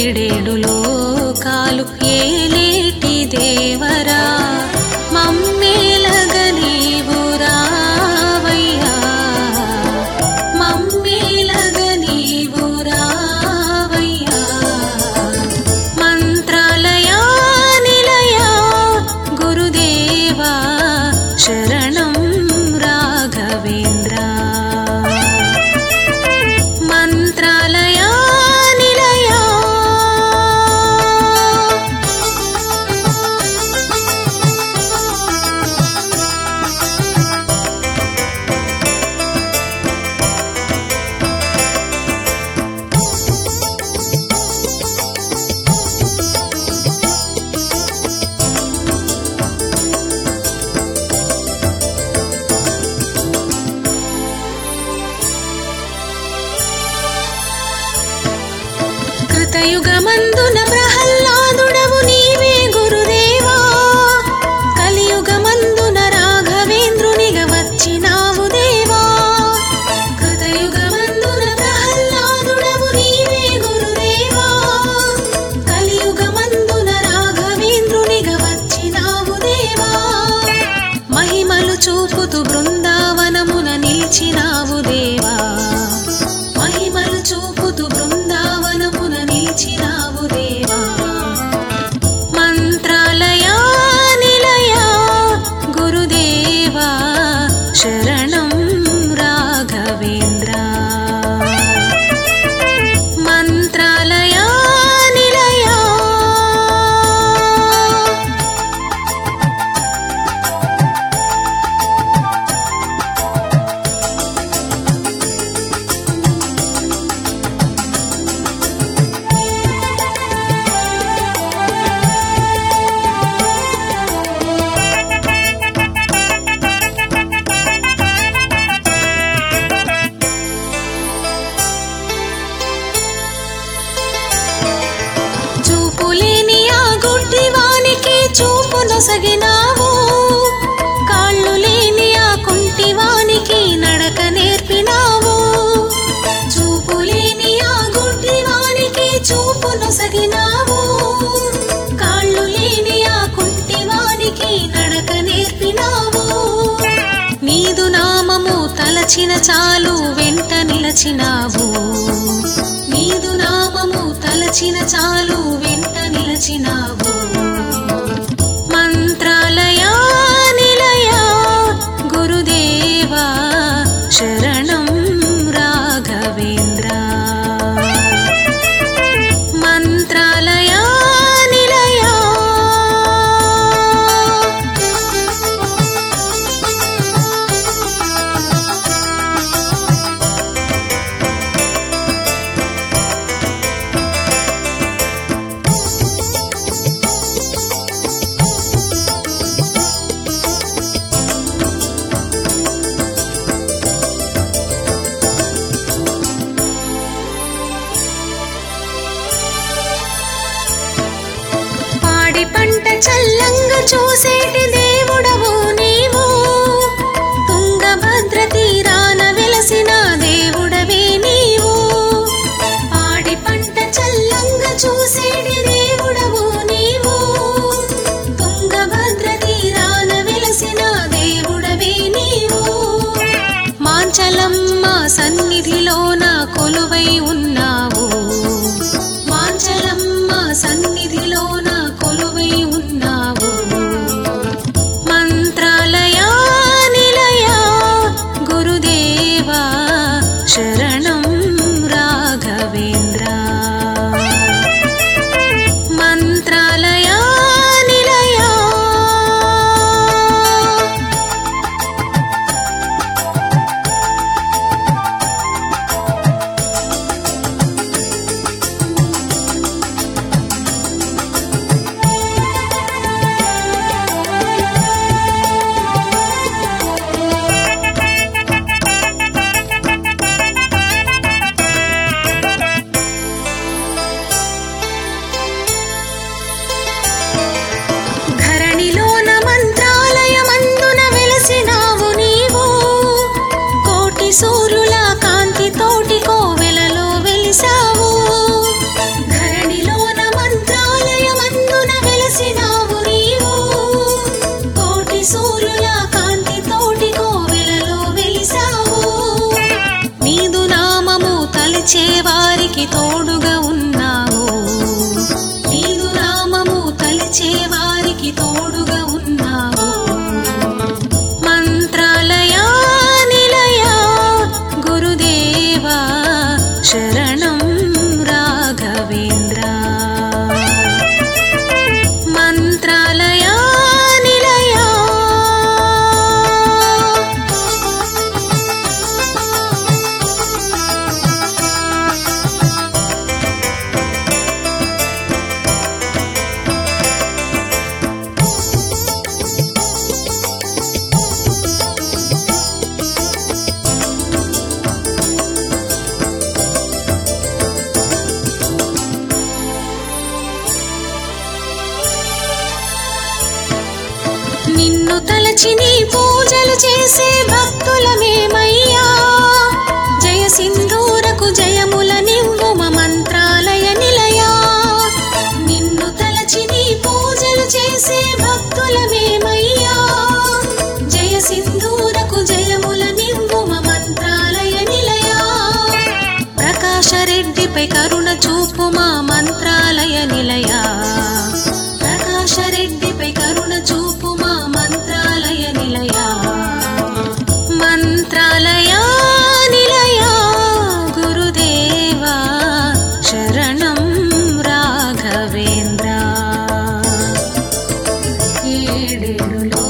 ఏడేడు లోకాలు ఏలేటి దేవరా మమ్మేలగ నీవు రావయ్యా మమ్మేలగ నీవు రావయ్యా మంత్రాలయా నిలయా గురుదేవా శరణం రాఘవేంద్ర మంత్రాలయా నిలయా కృతయుగమందున ప్రహ్లాదుడవు నీవే గురుదేవా కలియుగమందున రాఘవేంద్రునిగా వచ్చినావు దేవా కృతయుగమందున ప్రహ్లాదుడవు నీవే గురుదేవా కలియుగమందున రాఘవేంద్రునిగా వచ్చినావు దేవా మహిమలు చూపుతూ బృందావనమున నిలిచినావు దేవా మహిమలు చూపుతూ బృందావనమున నిలిచినావు దేవా మంత్రాలయా నిలయా గురుదేవా శరణం రాఘవేంద్ర మంత్రాలయా నిలయా చూపులేని ఆ గుడ్డివానికి చూపు నొసగినావు కాళ్ళు లేని ఆ కుంటివానికి నడక నేర్పినావు చూపులేని ఆ గుడ్డివానికి చూపు నొసగినావు కాళ్ళు లేని ఆ కుంటివానికి నడక నేర్పినావు నీదు నామము తలచిన చాలు వెంట నిలచినావు నీదు నామము తలచిన చాలు వెంట నిలచినావు మంత్రాలయా నిలయా గురుదేవా శరణం రాఘవేంద్ర మంత్రాలయా నిలయా నిన్ను తలచి నీ పూజలు చేసే భక్తులమేమయ్యా జయ సింధూరకు జయముల నివ్వుమ మంత్రాలయ నిలయా నిన్ను తలచి నీ పూజలు చేసే భక్తులమేమయ్యా జయ సింధూరకు జయముల నివ్వుమ మంత్రాలయ నిలయా ప్రకాశరెడ్డిపై కరుణ చూపు మా మంత్రాలయ నిలయా ప్రకాశరెడ్డిపై కరుణ చూపు మా మంత్రాలయ నిలయా మంత్రాలయ నిలయా గురుదేవా శరణం రాఘవేంద్ర ఏడేడు